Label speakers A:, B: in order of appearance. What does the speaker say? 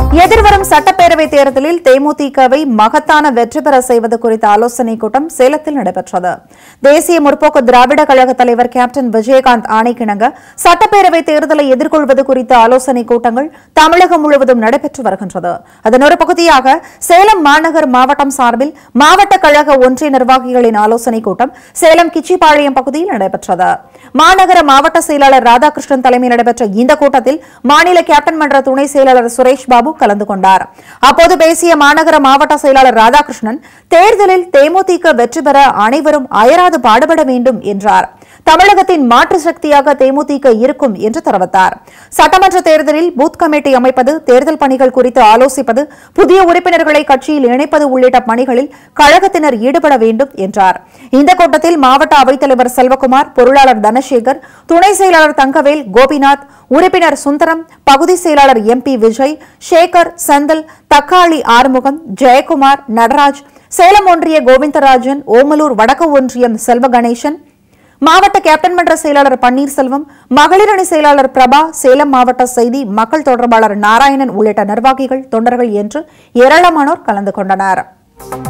A: எதிர்வரும் சட்டப்பேரவை தேர்தலில் தேமுதிகவை மகத்தான வெற்றி பெற செய்வது குறித்த ஆலோசனைக் கூட்டம் சேலத்தில் நடைபெற்றது தேசிய முற்போக்கு திராவிட கழக தலைவர் கேப்டன் விஜயகாந்த் ஆணைக்கிணங்க சட்டப்பேரவை தேர்தலை எதிர்கொள்வது குறித்த ஆலோசனைக் கூட்டங்கள் தமிழகம் முழுவதும் நடைபெற்று வருகின்றது அதன் ஒரு பகுதியாக சேலம் மாநகர் மாவட்டம் சார்பில் மாவட்ட கழக ஒன்றிய நிர்வாகிகளின் ஆலோசனைக் கூட்டம் சேலம் கிச்சிபாளையம் பகுதியில் நடைபெற்றது மாநகர மாவட்ட செயலாளர் ராதாகிருஷ்ணன் தலைமையில் நடைபெற்ற இந்த கூட்டத்தில் மாநில கேப்டன் மன்ற துணை செயலாளர் சுரேஷ் பாபு கலந்து கொண்டார் அப்போது பேசிய மாநகர மாவட்ட செயலாளர் ராதாகிருஷ்ணன் தேர்தலில் தேமுதிக வெற்றி பெற அனைவரும் அயராது பாடுபட வேண்டும் என்றார் தமிழகத்தின் மாற்று சக்தியாக தேமுதிக இருக்கும் என்று தெரிவித்தார் சட்டமன்ற தேர்தலில் பூத் கமிட்டி அமைப்பது தேர்தல் பணிகள் குறித்து ஆலோசிப்பது புதிய உறுப்பினர்களை கட்சியில் இணைப்பது உள்ளிட்ட பணிகளில் கழகத்தினர் ஈடுபட வேண்டும் என்றார் இந்த கூட்டத்தில் மாவட்ட அவைத்தலைவர் செல்வகுமார் பொருளாளர் தனசேகர் துணை செயலாளர் தங்கவேல் கோபிநாத் உறுப்பினர் சுந்தரம் பகுதி செயலாளர் எம் பி விஜய் சேகர் செந்தில் தக்காளி ஆறுமுகம் ஜெயக்குமார் நடராஜ் சேலம் ஒன்றிய கோவிந்தராஜன் ஓமலூர் வடக்கு ஒன்றியம் செல்வ கணேசன் மாவட்ட கேப்டன் மன்ற செயலாளர் பன்னீர்செல்வம் மகளிர் அணி செயலாளர் பிரபா சேலம் மாவட்ட செய்தி மக்கள் தொடர்பாளர் நாராயணன் உள்ளிட்ட நிர்வாகிகள் தொண்டர்கள் என்று ஏராளமானோர் கலந்து கொண்டனர்